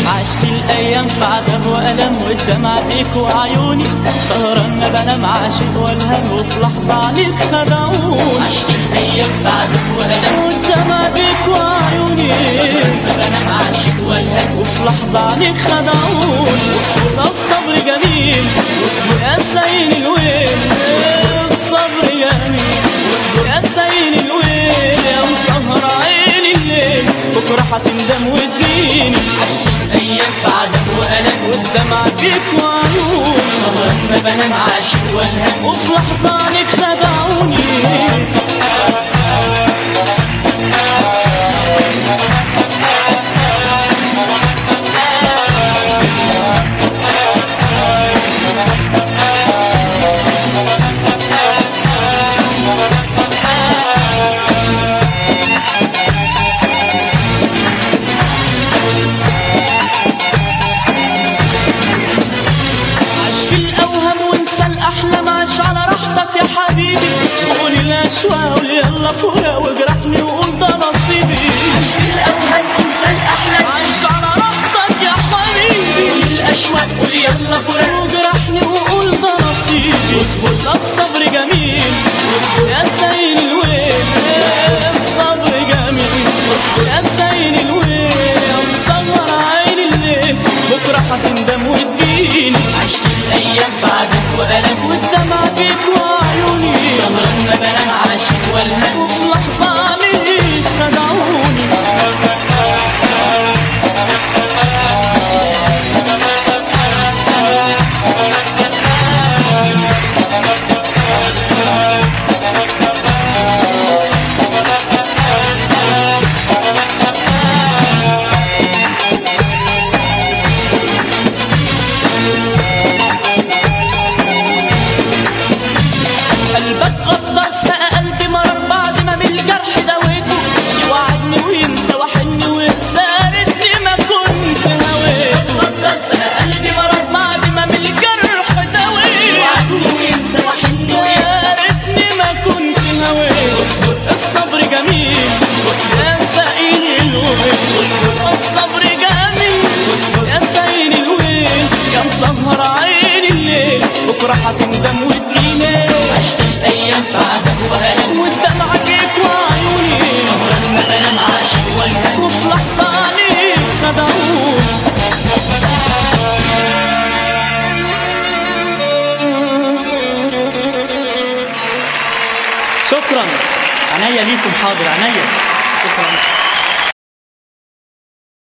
عشت الايام في عذاب والم والدمع بيك وعيوني سهران ما بنام عاشق والهم وفي لحظه عليك خدعوني عشت الايام في عذاب والم والدمع بيك وعيوني ما بنام عاشق والهم وفي لحظة عليك خدعوني ده الصبر جميل واصبر يا سيل الويل الصبر جميل واصبر يا سيل الويل يا مسهر عين الليل بكرة هتندم وتديني عشت الايام في عذاب والم والدمع بيك وعيوني سهران ما بنام عاشق والهم وفي لحظة عليك خدعوني عاش في الاوهام وانسى الاحلام عاش على راحتك يا حبيبي قول الاشواق قول يلا فوق واجرحني وقول ده نصيبي في الاوهام انسى الاحلام عايش على راحتك يا حبيبي الاشواق قول يلا فراق واجرحني وقول ده نصيبي اصبر ده الصبر جميل اصبر يا سيل الويل الصبر جميل اصبر يا سيل الويل يا مصغر عين الليل بكره هتندم وتديني عشت الايام في عذاب والم والدمع بيك وعيوني سهران ما بنام عاشق والهم وفي لحظة عليك خدعوني قلبك غدر سقى قلبي مرر بعد ما من الجرح دويته يوعدني وينسى وحني وينسى ريتني ما كنت هويته غدر سنة قلبي مرض بعد ما من الجرح دويته وعدوني وينسى وحني وينسى يا ريتني ما كنت هويته الصبر جميل يا سائل الويل الصبر جميل يا سائل الويل يا مسهر عين الليل بكره هتندم وتجيني عشت الايام في عذاب والم والدمع جيك وعيوني سهران ما بنام عاشق والهم وفي لحظة عليك خدعوني شكرا عينيا ليكم حاضر عينيا